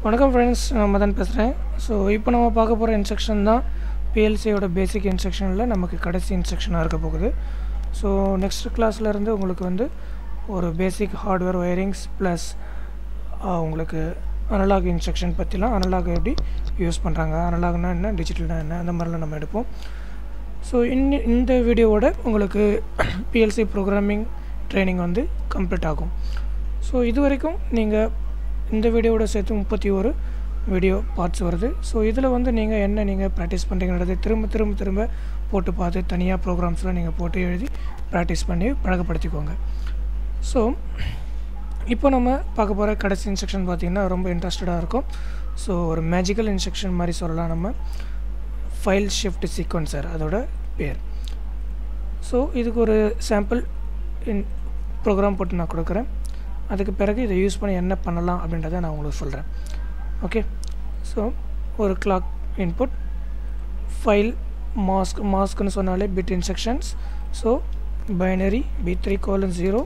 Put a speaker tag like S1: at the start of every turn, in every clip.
S1: வணக்கம் ஃப்ரெண்ட்ஸ் நான் மதன் பேசுகிறேன் ஸோ இப்போ நம்ம பார்க்க போகிற இன்ஸ்ட்ரக்ஷன் தான் பிஎல்சியோட பேசிக் இன்ஸ்ட்ரக்ஷனில் நமக்கு கடைசி இன்ஸ்ட்ரக்ஷனாக இருக்க போகுது ஸோ நெக்ஸ்ட் கிளாஸில் இருந்து உங்களுக்கு வந்து ஒரு பேசிக் ஹார்ட்வேர் ஒயரிங்ஸ் ப்ளஸ் உங்களுக்கு அனலாக் இன்ஸ்ட்ரக்ஷன் பற்றிலாம் அனலாக் எப்படி யூஸ் பண்ணுறாங்க அனலாக்னா என்ன டிஜிட்டல்னா என்ன அந்த மாதிரிலாம் நம்ம எடுப்போம் ஸோ இன்னி இந்த வீடியோவோட உங்களுக்கு பிஎல்சி ப்ரோக்ராமிங் ட்ரைனிங் வந்து கம்ப்ளீட் ஆகும் ஸோ இது வரைக்கும் நீங்கள் இந்த வீடியோவோட சேர்த்து முப்பத்தி ஒரு வீடியோ பார்ட்ஸ் வருது ஸோ இதில் வந்து நீங்கள் என்ன நீங்கள் ப்ராக்டிஸ் பண்ணுறீங்கன்றது திரும்ப திரும்ப திரும்ப போட்டு பார்த்து தனியாக ப்ரோக்ராம்ஸ்லாம் நீங்கள் போட்டு எழுதி ப்ராக்டிஸ் பண்ணி பழக்கப்படுத்திக்கோங்க ஸோ இப்போ நம்ம பார்க்க போகிற கடைசி இன்ஸ்ட்ரக்ஷன் பார்த்திங்கன்னா ரொம்ப இன்ட்ரெஸ்டடாக இருக்கும் ஸோ ஒரு மேஜிக்கல் இன்ஸ்ட்ரக்ஷன் மாதிரி சொல்லலாம் நம்ம ஃபைல் ஷிஃப்ட் சீக்வன்சர் அதோட பேர் ஸோ இதுக்கு ஒரு சாம்பிள் இன் ப்ரோக்ராம் போட்டு நான் கொடுக்குறேன் அதுக்கு பிறகு இதை யூஸ் பண்ணி என்ன பண்ணலாம் அப்படின்றத நான் உங்களுக்கு சொல்கிறேன் ஓகே ஸோ ஒரு கிளாக் இன்புட் ஃபைல் மாஸ்க் மாஸ்க்னு சொன்னாலே bit instructions so binary B three colon zero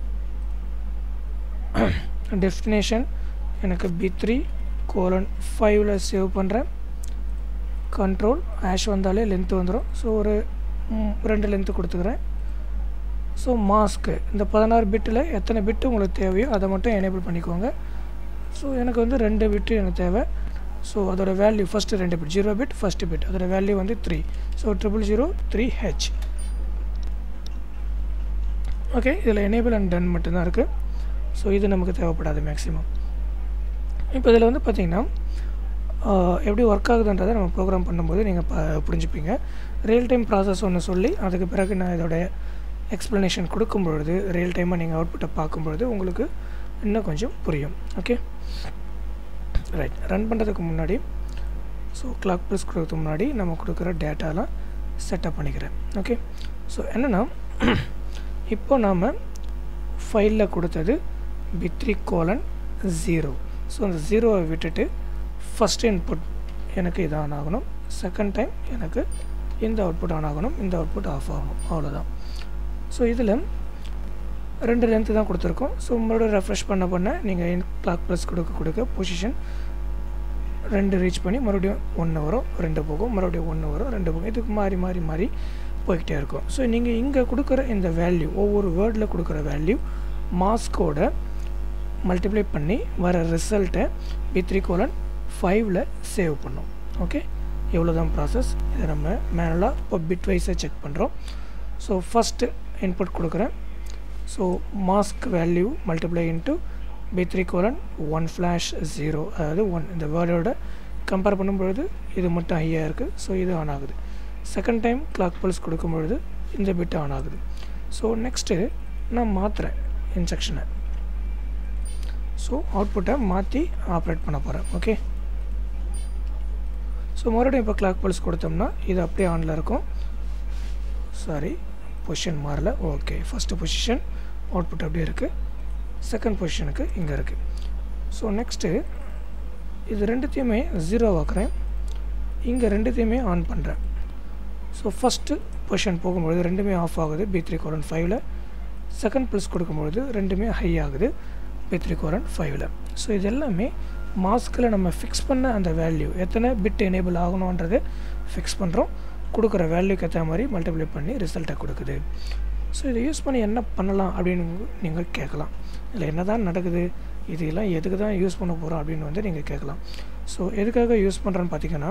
S1: destination எனக்கு பி த்ரீ கோலன் ஃபைவ்ல சேவ் பண்ணுறேன் கண்ட்ரோல் ஆஷ் வந்தாலே லென்த்து வந்துடும் ஸோ ஒரு ரெண்டு லென்த்து கொடுத்துக்கிறேன் ஸோ மாஸ்க்கு இந்த பதினாறு பிட்டில் எத்தனை பிட்டு உங்களுக்கு தேவையோ அதை மட்டும் எனேபிள் பண்ணிக்கோங்க ஸோ எனக்கு வந்து ரெண்டு பிட்டு எனக்கு தேவை ஸோ அதோட வேல்யூ ஃபஸ்ட்டு ரெண்டு bit zero bit first bit அதோட வேல்யூ வந்து three so triple zero three H okay இதில் எனேபிள் அண்ட் டன் மட்டும்தான் இருக்குது ஸோ இது நமக்கு தேவைப்படாது மேக்ஸிமம் இப்போ இதில் வந்து பார்த்திங்கன்னா எப்படி ஒர்க் ஆகுதுன்றதை நம்ம ப்ரோக்ராம் பண்ணும்போது நீங்கள் ப புரிஞ்சுப்பீங்க ரியல் டைம் ப்ராசஸ் ஒன்று சொல்லி அதுக்கு பிறகு நான் இதோடைய எக்ஸ்ப்ளனேஷன் கொடுக்கும் பொழுது ரியல் டைமாக நீங்கள் அவுட்புட்டை பார்க்கும்பொழுது உங்களுக்கு இன்னும் கொஞ்சம் புரியும் ஓகே ரைட் ரன் பண்ணுறதுக்கு முன்னாடி ஸோ கிளாக் ப்ளஸ் கொடுக்கறதுக்கு முன்னாடி நம்ம கொடுக்குற டேட்டாலாம் செட்டப் பண்ணிக்கிறேன் ஓகே ஸோ என்னென்னா இப்போ நாம் ஃபைலில் கொடுத்தது பித்ரி கோலன் ஜீரோ ஸோ அந்த ஜீரோவை விட்டுட்டு ஃபஸ்ட் இன்புட் எனக்கு இது ஆன் ஆகணும் செகண்ட் டைம் எனக்கு இந்த அவுட்புட் ஆன் ஆகணும் இந்த அவுட்புட் ஆஃப் ஆகணும் அவ்வளோதான் ஸோ இதில் ரெண்டு லென்த்து தான் கொடுத்துருக்கோம் ஸோ மறுபடியும் ரெஃப்ரெஷ் பண்ண பண்ண நீங்கள் கிளாக் ப்ளஸ் கொடுக்க கொடுக்க பொசிஷன் ரெண்டு ரீச் பண்ணி மறுபடியும் ஒன்று வரும் ரெண்டு போகும் மறுபடியும் ஒன்று வரும் ரெண்டு போகும் இதுக்கு மாறி மாறி மாறி போய்கிட்டே இருக்கும் ஸோ நீங்கள் இங்கே கொடுக்குற இந்த வேல்யூ ஒவ்வொரு வேர்டில் கொடுக்குற வேல்யூ மாஸ்கோட மல்டிப்ளை பண்ணி வர ரிசல்ட்டை பி த்ரீ கோலன் ஃபைவ்ல சேவ் பண்ணோம் ஓகே எவ்வளோ தான் ப்ராசஸ் இதை நம்ம மேனுவலாக இப்போ பிட் வைஸாக செக் பண்ணுறோம் ஸோ ஃபஸ்ட்டு இன்புட் கொடுக்குறேன் so mask value multiply into B three colon one flash zero அதாவது ஒன் இந்த வேர்டோட கம்பேர் பண்ணும்பொழுது இது மட்டும் ஹையாக இருக்குது ஸோ இது ஆன் ஆகுது செகண்ட் டைம் கிளாக் பல்ஸ் கொடுக்கும்பொழுது இந்த பிட் ஆன் ஆகுது ஸோ நெக்ஸ்ட்டு நான் மாற்றுறேன் இன்ஸ்ட்ரக்ஷனை ஸோ அவுட்புட்டை மாற்றி ஆப்ரேட் பண்ண போகிறேன் ஓகே ஸோ மறுபடியும் இப்போ கிளாக் பல்ஸ் கொடுத்தோம்னா இது அப்படியே ஆனில் இருக்கும் சாரி பொசிஷன் மாறல ஓகே ஃபஸ்ட்டு பொசிஷன் அவுட்புட் அப்படியே இருக்குது செகண்ட் பொசிஷனுக்கு இங்கே இருக்குது ஸோ நெக்ஸ்ட்டு இது ரெண்டுத்தையுமே ஜீரோ ஆக்குறேன் இங்கே ரெண்டுத்தையுமே ஆன் பண்ணுறேன் ஸோ ஃபஸ்ட்டு பொசிஷன் போகும்பொழுது ரெண்டுமே ஆஃப் ஆகுது பி த்ரீ கோரன் ஃபைவ்ல செகண்ட் ப்ளஸ் கொடுக்கும்பொழுது ரெண்டுமே ஹை ஆகுது பி த்ரீ கோரன் ஃபைவ்ல ஸோ இது எல்லாமே மாஸ்கில் நம்ம ஃபிக்ஸ் பண்ண அந்த வேல்யூ எத்தனை பிட் எனேபிள் ஆகணுன்றதை ஃபிக்ஸ் பண்ணுறோம் கொடுக்குற வேல்யூக்கு ஏற்ற மாதிரி மல்டிப்ளை பண்ணி ரிசல்ட்டை கொடுக்குது ஸோ இதை யூஸ் பண்ணி என்ன பண்ணலாம் அப்படின்னு நீங்கள் கேட்கலாம் இல்லை என்ன தான் நடக்குது இதெல்லாம் எதுக்கு தான் யூஸ் பண்ண போகிறோம் அப்படின்னு வந்து நீங்கள் கேட்கலாம் ஸோ எதுக்காக யூஸ் பண்ணுறேன்னு பார்த்தீங்கன்னா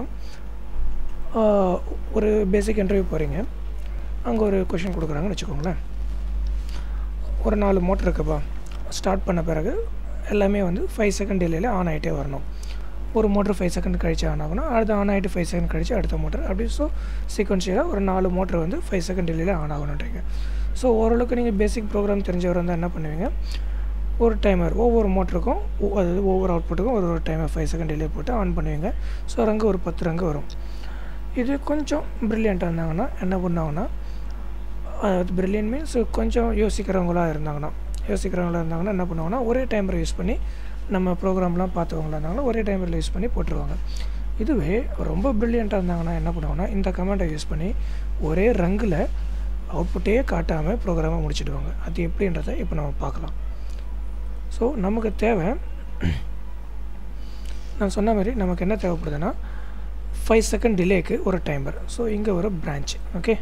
S1: ஒரு பேசிக் இன்டர்வியூ போகிறீங்க அங்கே ஒரு கொஷின் கொடுக்குறாங்கன்னு வச்சுக்கோங்களேன் ஒரு நாலு மோட்டர் இருக்குப்பா ஸ்டார்ட் பண்ண பிறகு எல்லாமே வந்து ஃபைவ் செகண்ட் டிலேயில் ஆன் ஆகிட்டே வரணும் ஒரு மோட்டர் ஃபைவ் செகண்ட் கழிச்சு ஆன் ஆகணும் அடுத்து ஆன் ஆகிட்டு ஃபைவ் செகண்ட் கழிச்சு அடுத்த மோட்டர் அப்படி ஸோ சீக்வன்ஷியலாக ஒரு நாலு மோட்டர் வந்து ஃபைவ் செகண்ட் டிலேயில் ஆன் ஆகணுன்றீங்க ஸோ ஓரளவுக்கு நீங்கள் பேசிக் ப்ரோக்ராம் தெரிஞ்சவர் இருந்தால் என்ன பண்ணுவீங்க ஒரு டைமர் ஒவ்வொரு மோட்டருக்கும் அதாவது ஒவ்வொரு அவுட்புட்டுக்கும் ஒரு ஒரு டைமர் ஃபைவ் செகண்ட் டிலே போட்டு ஆன் பண்ணுவீங்க ஸோ ரங்கு ஒரு பத்து ரங்கு வரும் இது கொஞ்சம் ப்ரில்லியண்ட்டாக இருந்தாங்கன்னா என்ன பண்ணாங்கன்னா அதாவது ப்ரில்லியன் மீன்ஸ் கொஞ்சம் யோசிக்கிறவங்களாக இருந்தாங்கன்னா யோசிக்கிறவங்களாக இருந்தாங்கன்னா என்ன பண்ணுவாங்கன்னா ஒரே டைமரை யூஸ் பண்ணி நம்ம ப்ரோக்ராம்லாம் பார்த்தவங்களா இருந்தாங்கன்னா ஒரே டைமில் யூஸ் பண்ணி போட்டுருவாங்க இதுவே ரொம்ப ப்ரில்லியண்ட்டாக இருந்தாங்கன்னா என்ன பண்ணுவாங்கன்னா இந்த கமெண்ட்டை யூஸ் பண்ணி ஒரே ரங்கில் அவுட்புட்டே காட்டாமல் ப்ரோக்ராமை முடிச்சிடுவாங்க அது எப்படின்றத இப்போ நம்ம பார்க்கலாம் ஸோ நமக்கு தேவை நான் சொன்ன மாதிரி நமக்கு என்ன தேவைப்படுதுன்னா ஃபைவ் செகண்ட் டிலேக்கு ஒரு டைமர் ஸோ இங்கே ஒரு பிரான்ச் ஓகே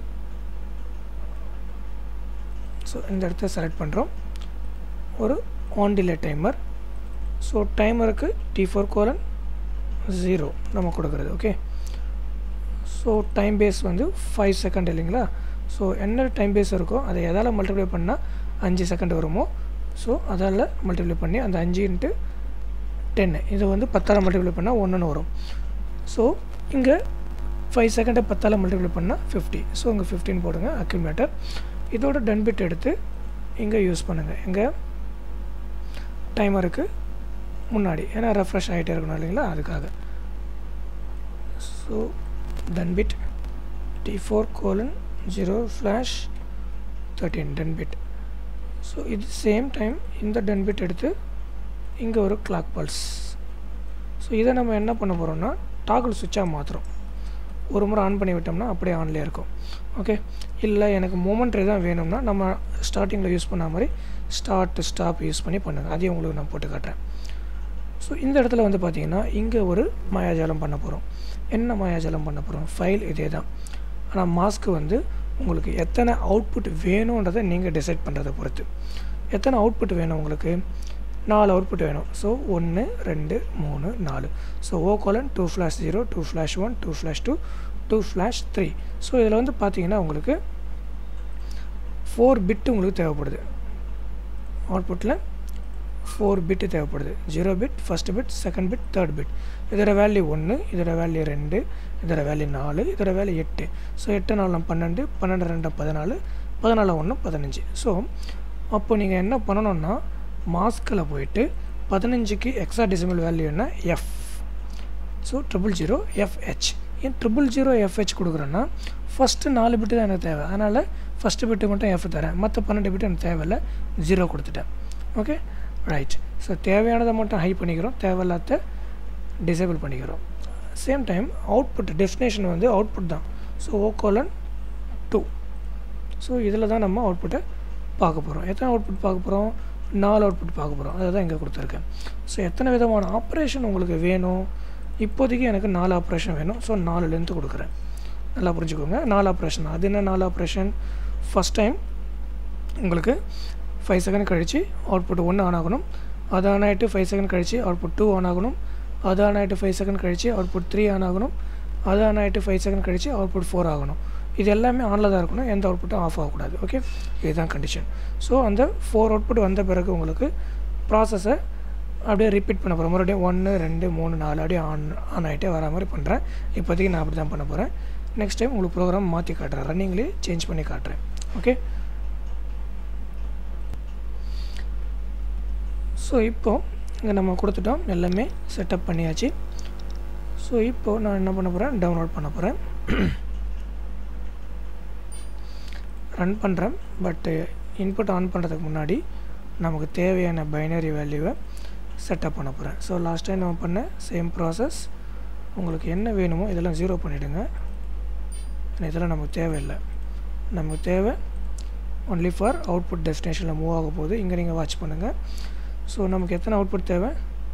S1: ஸோ இந்த இடத்த செலக்ட் பண்ணுறோம் ஒரு ஆன் டிலே டைமர் ஸோ டைமருக்கு டி ஃபோர் கோலன் ஜீரோ நம்ம கொடுக்குறது ஓகே ஸோ டைம் பேஸ் வந்து ஃபைவ் செகண்ட் இல்லைங்களா ஸோ என்ன டைம் பேஸ் இருக்கோ அதை எதால் மல்டிப்ளை பண்ணால் அஞ்சு செகண்ட் வருமோ ஸோ அதால் மல்டிப்ளை பண்ணி அந்த அஞ்சு இன்ட்டு டென்னு இது வந்து பத்தால் மல்டிப்ளை பண்ணால் ஒன்றுன்னு வரும் ஸோ இங்கே ஃபைவ் செகண்டை பத்தால் மல்டிப்ளை பண்ணால் ஃபிஃப்டி ஸோ இங்கே ஃபிஃப்டின் போடுங்க அக்யூமேட்டர் இதோட டன் பிட் எடுத்து இங்கே யூஸ் பண்ணுங்கள் எங்கே டைமருக்கு முன்னாடி ஏன்னா ரெஃப்ரெஷ் ஆகிட்டே இருக்கணும் இல்லைங்களா அதுக்காக so done bit T four colon zero flash thirteen done bit so இது சேம் டைம் இந்த டன் பிட் எடுத்து இங்கே ஒரு கிளாக் பல்ஸ் ஸோ இதை நம்ம என்ன பண்ண போகிறோம்னா டாகுல் சுவிட்சாக மாற்றுறோம் ஒரு முறை ஆன் பண்ணி விட்டோம்னா அப்படியே ஆன்லேயே இருக்கும் ஓகே இல்லை எனக்கு மூமெண்ட்ரி தான் வேணும்னா நம்ம ஸ்டார்டிங்கில் யூஸ் பண்ண மாதிரி ஸ்டார்ட் ஸ்டாப் யூஸ் பண்ணி பண்ணுங்கள் அதையும் உங்களுக்கு நான் போட்டு காட்டுறேன் ஸோ இந்த இடத்துல வந்து பார்த்தீங்கன்னா இங்கே ஒரு மாயாஜாலம் பண்ண போகிறோம் என்ன மாயாஜாலம் பண்ண போகிறோம் ஃபைல் இதே தான் ஆனால் மாஸ்க்கு வந்து உங்களுக்கு எத்தனை அவுட்புட் வேணுன்றதை நீங்கள் டிசைட் பண்ணுறதை பொறுத்து எத்தனை அவுட்புட் வேணும் உங்களுக்கு நாலு அவுட்புட் வேணும் ஸோ ஒன்று ரெண்டு மூணு நாலு so O colon two flash zero two flash one two flash two two flash three so இதில் வந்து பார்த்தீங்கன்னா உங்களுக்கு ஃபோர் பிட்டு உங்களுக்கு தேவைப்படுது அவுட்புட்டில் ஃபோர் பிட்டு தேவைப்படுது zero bit first bit second bit third bit இதோட வேல்யூ ஒன்று இதோட வேல்யூ ரெண்டு இதோட வேல்யூ நாலு இதோட வேல்யூ எட்டு ஸோ எட்டு நாலு பன்னெண்டு பன்னெண்டு ரெண்டு பதினாலு பதினாலு ஒன்று பதினஞ்சு ஸோ அப்போ நீங்கள் என்ன பண்ணணுன்னா மாஸ்கில் போயிட்டு பதினஞ்சுக்கு எக்ஸா டெசிமல் வேல்யூ என்ன F so triple zero F H ஏன் ட்ரிபிள் ஜீரோ எஃப்ஹெச் கொடுக்குறேன்னா ஃபஸ்ட்டு நாலு பிட்டு தான் எனக்கு தேவை அதனால் ஃபஸ்ட்டு பிட்டு மட்டும் எஃப் தரேன் மற்ற பன்னெண்டு பிட்டு எனக்கு தேவையில்லை ஜீரோ கொடுத்துட்டேன் ஓகே ரைட் ஸோ தேவையானதை மட்டும் ஹை பண்ணிக்கிறோம் தேவையில்லாத டிசேபிள் பண்ணிக்கிறோம் சேம் டைம் அவுட்புட் டெஸ்டினேஷன் வந்து அவுட்புட் தான் ஸோ ஓகோலன் டூ ஸோ இதில் தான் நம்ம அவுட்புட்டை பார்க்க போகிறோம் எத்தனை அவுட்புட் பார்க்க போகிறோம் நாலு அவுட்புட் பார்க்க போகிறோம் அதை தான் இங்கே கொடுத்துருக்கேன் ஸோ எத்தனை விதமான ஆப்ரேஷன் உங்களுக்கு வேணும் இப்போதைக்கு எனக்கு நாலு ஆப்ரேஷன் வேணும் ஸோ நாலு லென்த்து கொடுக்குறேன் நல்லா புரிஞ்சுக்கோங்க நாலு ஆப்ரேஷன் அது என்ன நாலு ஆப்ரேஷன் ஃபஸ்ட் டைம் உங்களுக்கு ஃபைவ் செகண்ட் கழித்து அவுட்புட் ஒன்று ஆன் ஆகணும் அது ஆன் ஆகிட்டு ஃபைவ் செகண்ட் கழித்து அவுட்புட் டூ ஆன் ஆகணும் அது ஆன் ஆகிட்டு ஃபைவ் செகண்ட் கழித்து அவுட்புட் த்ரீ ஆன் ஆகணும் அது ஆன் ஆகிட்டு ஃபைவ் செகண்ட் கழித்து அவுட்புட் ஃபோர் ஆகணும் இது எல்லாமே ஆனில் தான் இருக்கணும் எந்த அவுட்புட்டும் ஆஃப் ஆகக்கூடாது ஓகே இதுதான் கண்டிஷன் ஸோ அந்த ஃபோர் அவுட்புட் வந்த பிறகு உங்களுக்கு ப்ராசஸை அப்படியே ரிப்பீட் பண்ண போகிறேன் மறுபடியும் ஒன்று ரெண்டு மூணு நாலு அப்படியே ஆன் ஆன் ஆகிட்டே வர மாதிரி பண்ணுறேன் இப்போதைக்கு நான் அப்படி தான் பண்ண போகிறேன் நெக்ஸ்ட் டைம் உங்களுக்கு ப்ரோக்ராம் மாற்றி காட்டுறேன் ரன்னிங்லேயே சேஞ்ச் பண்ணி காட்டுறேன் ஓகே ஸோ இப்போது இங்கே நம்ம கொடுத்துட்டோம் எல்லாமே செட்டப் பண்ணியாச்சு ஸோ இப்போது நான் என்ன பண்ண போகிறேன் டவுன்லோட் பண்ண போகிறேன் ரன் பண்ணுறேன் பட்டு இன்புட் ஆன் பண்ணுறதுக்கு முன்னாடி நமக்கு தேவையான பைனரி வேல்யூவை செட்டப் பண்ண போகிறேன் ஸோ லாஸ்ட் டைம் நம்ம பண்ண சேம் ப்ராசஸ் உங்களுக்கு என்ன வேணுமோ இதெல்லாம் ஜீரோ பண்ணிவிடுங்க இதெல்லாம் நமக்கு தேவையில்லை நமக்கு தேவை ஒன்லி ஃபார் அவுட்புட் டெஸ்டினேஷனில் மூவ் ஆக போகுது இங்கே நீங்கள் வாட்ச் பண்ணுங்கள் ஸோ நமக்கு எத்தனை அவுட்புட் தேவை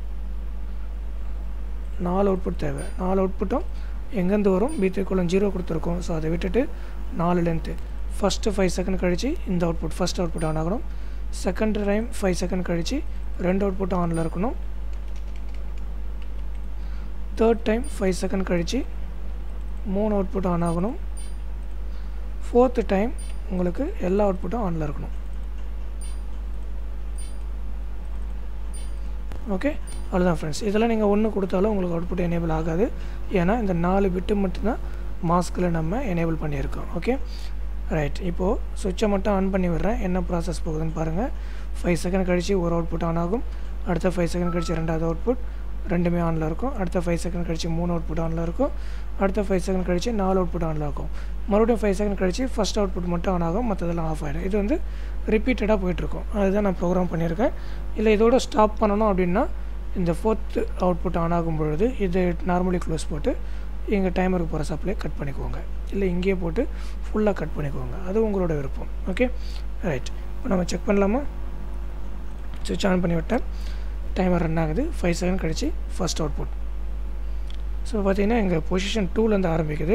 S1: நாலு அவுட்புட் தேவை நாலு அவுட்புட்டும் எங்கேருந்து வரும் பீத்துக்குள்ளே ஜீரோ கொடுத்துருக்கோம் ஸோ அதை விட்டுட்டு நாலு லென்த்து ஃபஸ்ட்டு ஃபைவ் செகண்ட் கழித்து இந்த அவுட்புட் ஃபஸ்ட் அவுட்புட் ஆன் ஆகணும் செகண்ட் டைம் ஃபைவ் செகண்ட் கழித்து ரெண்டு அவுட்புட் ஆனில் இருக்கணும் தேர்ட் டைம் ஃபைவ் செகண்ட் கழித்து மூணு அவுட்புட் ஆன் ஆகணும் ஃபோர்த்து டைம் உங்களுக்கு எல்லா அவுட்புட்டும் ஆனில் இருக்கணும் ஓகே அவ்வளோதான் ஃப்ரெண்ட்ஸ் இதெல்லாம் நீங்கள் ஒன்று கொடுத்தாலும் உங்களுக்கு அவுட்புட் எனேபிள் ஆகாது ஏன்னா இந்த நாலு பிட்டு மட்டும்தான் மாஸ்கில் நம்ம எனேபிள் பண்ணியிருக்கோம் ஓகே ரைட் இப்போது சுவிட்சை மட்டும் ஆன் பண்ணி விடுறேன் என்ன ப்ராசஸ் போகுதுன்னு பாருங்கள் ஃபைவ் செகண்ட் கழித்து ஒரு அவுட்புட் ஆன் ஆகும் அடுத்த ஃபைவ் செகண்ட் கழித்து ரெண்டாவது அவுட்புட் ரெண்டுமே ஆனில் இருக்கும் அடுத்த ஃபைவ் செகண்ட் கழித்து மூணு அவுட்புட் ஆனில் இருக்கும் அடுத்த ஃபைவ் செகண்ட் கழித்து நாலு அவுட்புட் ஆனில் இருக்கும் மறுபடியும் ஃபைவ் செகண்ட் கழித்து ஃபஸ்ட் அவுட்புட் மட்டும் ஆன் ஆகும் மற்றதெல்லாம் ஆஃப் ஆகிடும் இது வந்து ரிப்பீட்டடாக போயிட்டுருக்கும் அதுதான் நான் ப்ரோக்ராம் பண்ணியிருக்கேன் இல்லை இதோட ஸ்டாப் பண்ணணும் அப்படின்னா இந்த ஃபோர்த் அவுட்புட் ஆன் ஆகும் பொழுது இது நார்மலி க்ளோஸ் போட்டு எங்கள் டைமருக்கு போகிற சப்ளை கட் பண்ணிக்கோங்க இல்லை இங்கேயே போட்டு ஃபுல்லாக கட் பண்ணிக்கோங்க அது உங்களோட விருப்பம் ஓகே ரைட் இப்போ நம்ம செக் பண்ணலாமா சுவிட்ச் ஆன் பண்ணி விட்டேன் டைமர் ரன் ஆகுது ஃபைவ் செகண்ட் கழிச்சு ஃபஸ்ட் அவுட்புட் ஸோ பார்த்தீங்கன்னா எங்கள் பொசிஷன் டூலேருந்து ஆரம்பிக்குது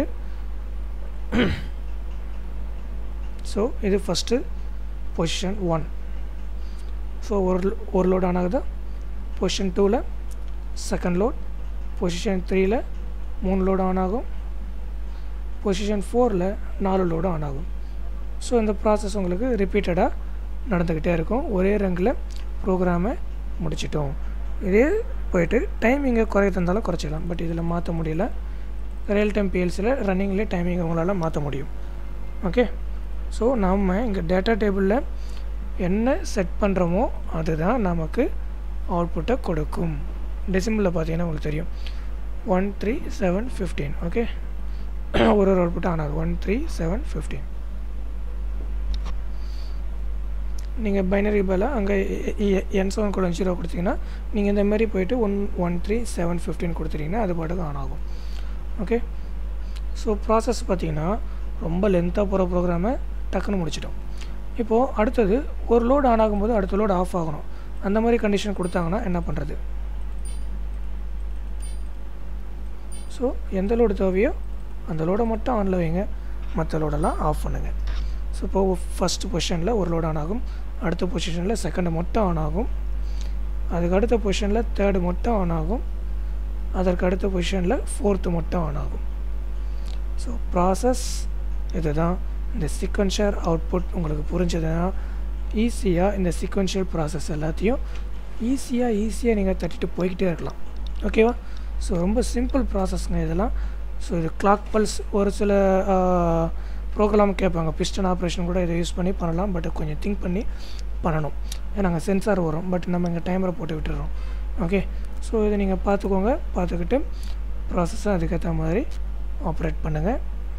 S1: ஸோ இது ஃபஸ்ட்டு பொசிஷன் ஒன் ஸோ ஒரு ஒரு லோட் ஆன் ஆகுது பொசிஷன் டூவில் செகண்ட் லோட் பொசிஷன் த்ரீயில் மூணு லோடு ஆன் ஆகும் பொசிஷன் ஃபோரில் நாலு லோடு ஆன் ஆகும் ஸோ இந்த ப்ராசஸ் உங்களுக்கு ரிப்பீட்டடாக நடந்துக்கிட்டே இருக்கும் ஒரே ரங்கில் ப்ரோக்ராமை முடிச்சிட்டோம் இதே போயிட்டு டைமிங்கை குறைய தந்தாலும் குறைச்சிக்கலாம் பட் இதில் மாற்ற முடியல ரியல் டைம் பிஎல்சியில் ரன்னிங்லேயே டைமிங் உங்களால் மாற்ற முடியும் ஓகே ஸோ நம்ம இங்கே டேட்டா டேபிளில் என்ன செட் பண்ணுறோமோ அதுதான் நமக்கு அவுட்புட்டை கொடுக்கும் டெசிமிளில் பார்த்தீங்கன்னா உங்களுக்கு தெரியும் one three seven fifteen okay ஒரு ஒரு அவுட்புட் ஆனாது ஒன் த்ரீ செவன் ஃபிஃப்டீன் நீங்கள் பைனரி பதிலாக அங்கே என் செவன் கூட ஜீரோ கொடுத்தீங்கன்னா நீங்கள் இந்த மாதிரி போயிட்டு one one three seven fifteen கொடுத்துட்டீங்கன்னா அது பாட்டுக்கு ஆன் ஆகும் ஓகே ஸோ ப்ராசஸ் பார்த்தீங்கன்னா ரொம்ப லென்த்தாக போகிற ப்ரோக்ராமை டக்குன்னு முடிச்சிட்டோம் இப்போது அடுத்தது ஒரு லோடு ஆன் ஆகும்போது அடுத்த லோடு ஆஃப் ஆகணும் அந்த மாதிரி கண்டிஷன் கொடுத்தாங்கன்னா என்ன பண்ணுறது ஸோ எந்த லோடு தேவையோ அந்த லோடை மட்டும் ஆனில் வைங்க மற்ற லோடெல்லாம் ஆஃப் பண்ணுங்கள் ஸோ இப்போது ஃபஸ்ட்டு பொசிஷனில் ஒரு லோடு ஆன் ஆகும் அடுத்த பொசிஷனில் செகண்டு மட்டும் ஆன் ஆகும் அதுக்கு அடுத்த பொசிஷனில் தேர்டு மட்டும் ஆன் ஆகும் அதற்கு அடுத்த பொசிஷனில் ஃபோர்த்து மட்டும் ஆன் ஆகும் ஸோ ப்ராசஸ் இது தான் இந்த சீக்வன்ஷியல் அவுட்புட் உங்களுக்கு புரிஞ்சதுன்னா ஈஸியாக இந்த சீக்வன்ஷியல் ப்ராசஸ் எல்லாத்தையும் ஈஸியாக ஈஸியாக நீங்கள் தட்டிட்டு போய்கிட்டே இருக்கலாம் ஓகேவா ஸோ ரொம்ப சிம்பிள் ப்ராசஸ்ங்க இதெல்லாம் ஸோ இது கிளாக் பல்ஸ் ஒரு சில ப்ரோக்ராம் கேட்பாங்க பிஸ்டன் ஆப்ரேஷன் கூட இதை யூஸ் பண்ணி பண்ணலாம் பட் கொஞ்சம் திங்க் பண்ணி பண்ணணும் ஏன்னா அங்கே சென்சார் வரும் பட் நம்ம இங்கே டைமரை போட்டு விட்டுறோம் ஓகே ஸோ இதை நீங்கள் பார்த்துக்கோங்க பார்த்துக்கிட்டு ப்ராசஸை அதுக்கேற்ற மாதிரி ஆப்ரேட் பண்ணுங்கள்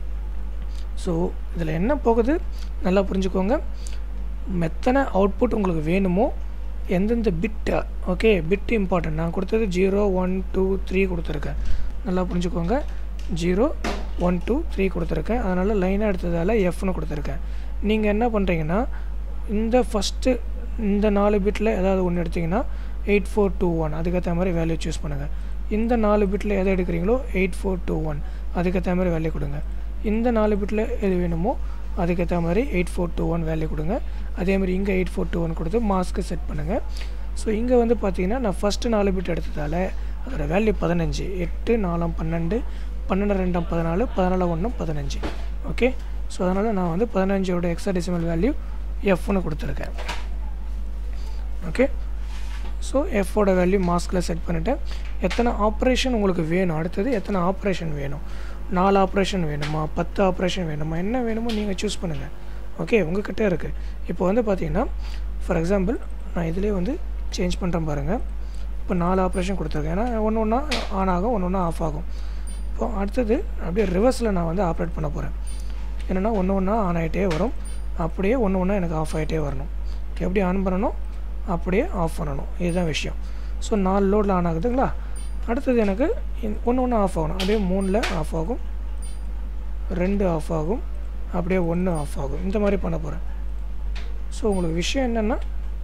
S1: ஸோ இதில் என்ன போகுது நல்லா புரிஞ்சுக்கோங்க எத்தனை அவுட்புட் உங்களுக்கு வேணுமோ எந்தெந்த பிட்டு ஓகே பிட் இம்பார்ட்டன்ட் நான் கொடுத்தது ஜீரோ ஒன் டூ த்ரீ கொடுத்துருக்கேன் நல்லா புரிஞ்சுக்கோங்க ஜீரோ ஒன் டூ த்ரீ கொடுத்துருக்கேன் அதனால் லைனாக எடுத்ததால் எஃப்னு கொடுத்துருக்கேன் நீங்கள் என்ன பண்ணுறீங்கன்னா இந்த ஃபஸ்ட்டு இந்த நாலு பிட்டில் ஏதாவது ஒன்று எடுத்திங்கன்னா எயிட் ஃபோர் டூ ஒன் அதுக்கேற்ற மாதிரி வேல்யூ சூஸ் பண்ணுங்கள் இந்த நாலு பிட்டில் எதை எடுக்கிறீங்களோ எயிட் ஃபோர் டூ ஒன் அதுக்கேற்ற மாதிரி வேல்யூ கொடுங்க இந்த நாலு பிட்டில் எது வேணுமோ அதுக்கேற்ற மாதிரி eight four two one value கொடுங்க அதேமாதிரி இங்கே எயிட் ஃபோர் டூ ஒன் கொடுத்து மாஸ்க்கு செட் பண்ணுங்கள் ஸோ இங்கே வந்து பார்த்தீங்கன்னா நான் ஃபஸ்ட்டு நாலு பிட் எடுத்ததால் அதோடய வேல்யூ பதினஞ்சு எட்டு நாலாம் பன்னெண்டு பன்னெண்டு ரெண்டாம் பதினாலு பதினாலு ஒன்றும் பதினஞ்சு ஓகே ஸோ அதனால் நான் வந்து பதினஞ்சோட எக்ஸா டெசிமல் வேல்யூ எஃப்னு கொடுத்துருக்கேன் ஓகே ஸோ எஃபோட வேல்யூ மாஸ்கில் செட் பண்ணிவிட்டேன் எத்தனை ஆப்ரேஷன் உங்களுக்கு வேணும் அடுத்தது எத்தனை ஆப்ரேஷன் வேணும் நாலு ஆப்ரேஷன் வேணுமா பத்து ஆப்ரேஷன் வேணுமா என்ன வேணுமோ நீங்கள் சூஸ் பண்ணுங்கள் ஓகே உங்கள்கிட்ட இருக்குது இப்போ வந்து பார்த்தீங்கன்னா ஃபார் எக்ஸாம்பிள் நான் இதிலே வந்து சேஞ்ச் பண்ணுறேன் பாருங்கள் இப்போ நாலு ஆப்ரேஷன் கொடுத்துருக்கேன் ஏன்னா ஒன்று ஒன்றா ஆன் ஆகும் ஒன்று ஒன்றா ஆஃப் ஆகும் இப்போ அடுத்தது அப்படியே ரிவர்ஸில் நான் வந்து ஆப்ரேட் பண்ண போகிறேன் என்னென்னா ஒன்று ஒன்றா ஆன் ஆகிட்டே வரும் அப்படியே ஒன்று ஒன்றா எனக்கு ஆஃப் ஆகிட்டே வரணும் எப்படி ஆன் பண்ணணும் அப்படியே ஆஃப் பண்ணணும் இதுதான் விஷயம் ஸோ நாலு லோடில் ஆன் ஆகுதுங்களா அடுத்தது எனக்கு ஒன்று ஒன்று ஆஃப் ஆகணும் அப்படியே மூணில் ஆஃப் ஆகும் ரெண்டு ஆஃப் ஆகும் அப்படியே ஒன்று ஆஃப் ஆகும் இந்த மாதிரி பண்ண போகிறேன் ஸோ உங்களுக்கு விஷயம் என்னென்னா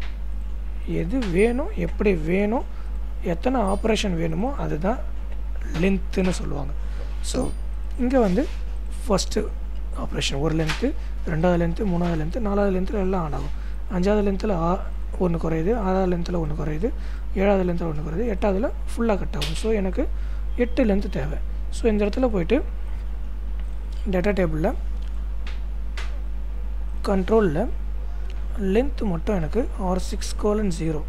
S1: எது வேணும் எப்படி வேணும் எத்தனை ஆப்ரேஷன் வேணுமோ அதுதான் லென்த்துன்னு சொல்லுவாங்க ஸோ இங்கே வந்து ஃபஸ்ட்டு ஆப்ரேஷன் ஒரு லென்த்து ரெண்டாவது லென்த்து மூணாவது லென்த்து நாலாவது லென்த்தில் எல்லாம் ஆன் ஆகும் அஞ்சாவது லென்த்தில் ஆ ஒன்று குறையுது ஆறாவது லென்த்தில் ஒன்று குறையுது ஏழாவது லென்த்தில் ஒன்று குறையுது எட்டாவதில் ஃபுல்லாக கட் ஆகும் ஸோ எனக்கு எட்டு லென்த்து தேவை ஸோ இந்த இடத்துல போயிட்டு டேட்டா டேபிளில் கண்ட்ரோலில் லென்த்து மட்டும் எனக்கு R six colon zero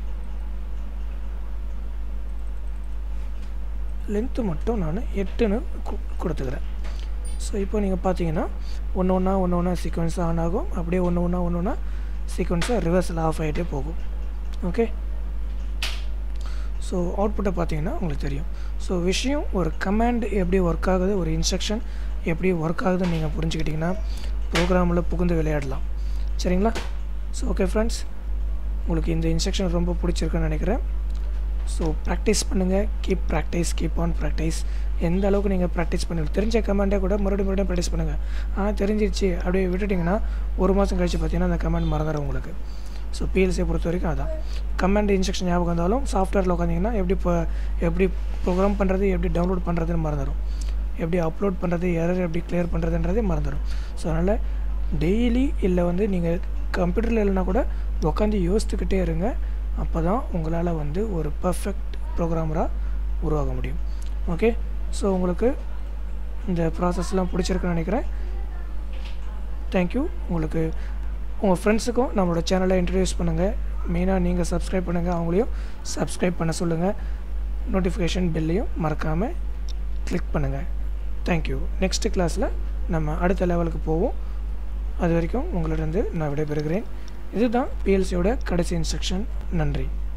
S1: length மட்டும் நான் எட்டுன்னு கொடுத்துக்கிறேன் ஸோ இப்போ நீங்கள் பார்த்தீங்கன்னா ஒன்று ஒன்றா ஒன்று ஒன்றா சீக்வன்ஸ் ஆன் ஆகும் அப்படியே ஒன்று ஒன்றா ஒன்று ஒன்றா சீக்வன்ஸாக ரிவர்ஸில் ஆஃப் ஆகிட்டே போகும் ஓகே ஸோ அவுட்புட்டை பார்த்தீங்கன்னா உங்களுக்கு தெரியும் ஸோ விஷயம் ஒரு கமாண்ட் எப்படி ஒர்க் ஆகுது ஒரு இன்ஸ்ட்ரக்ஷன் எப்படி ஒர்க் ஆகுதுன்னு நீங்கள் புரிஞ்சுக்கிட்டிங்கன்னா ப்ரோக்ராமில் புகுந்து விளையாடலாம் சரிங்களா ஸோ ஓகே ஃப்ரெண்ட்ஸ் உங்களுக்கு இந்த இன்ஸ்ட்ரக்ஷன் ரொம்ப பிடிச்சிருக்குன்னு நினைக்கிறேன் ஸோ ப்ராக்டிஸ் பண்ணுங்கள் keep practice keep on practice எந்த அளவுக்கு நீங்கள் ப்ராக்டிஸ் பண்ணி தெரிஞ்ச கமெண்டே கூட மறுபடியும் மறுபடியும் ப்ராக்டிஸ் பண்ணுங்கள் ஆனால் தெரிஞ்சிருச்சு அப்படியே விட்டுட்டிங்கன்னா ஒரு மாதம் கழிச்சு பார்த்தீங்கன்னா அந்த கமெண்ட் மறந்துடும் உங்களுக்கு ஸோ பிஎல்சியை பொறுத்த வரைக்கும் அதான் கமெண்ட் இன்ஸ்ட்ரக்ஷன் ஞாபகம் இருந்தாலும் சாஃப்ட்வேரில் உட்காந்திங்கன்னா எப்படி இப்போ எப்படி ப்ரோக்ராம் பண்ணுறது எப்படி டவுன்லோட் பண்ணுறதுன்னு மறந்துடும் எப்படி அப்லோட் பண்ணுறது எரர் எப்படி கிளியர் பண்ணுறதுன்றதே மறந்துடும் ஸோ அதனால் டெய்லி இல்லை வந்து நீங்கள் கம்ப்யூட்டரில் இல்லைனா கூட உட்காந்து யோசித்துக்கிட்டே இருங்க அப்போ தான் உங்களால் வந்து ஒரு பர்ஃபெக்ட் ப்ரோக்ராமராக உருவாக முடியும் ஓகே ஸோ உங்களுக்கு இந்த ப்ராசஸ்லாம் பிடிச்சிருக்குன்னு நினைக்கிறேன் தேங்க்யூ உங்களுக்கு உங்கள் ஃப்ரெண்ட்ஸுக்கும் நம்மளோட சேனலை இன்ட்ரடியூஸ் பண்ணுங்கள் மெயினாக நீங்கள் சப்ஸ்கிரைப் பண்ணுங்கள் அவங்களையும் சப்ஸ்கிரைப் பண்ண சொல்லுங்கள் நோட்டிஃபிகேஷன் பில்லையும் மறக்காமல் கிளிக் பண்ணுங்கள் தேங்க்யூ நெக்ஸ்ட்டு கிளாஸில் நம்ம அடுத்த லெவலுக்கு போவோம் அது வரைக்கும் உங்களிடம் நான் விடைபெறுகிறேன் இதுதான் பிஎல்சியோட கடைசி இன்ஸ்ட்ரக்ஷன் நன்றி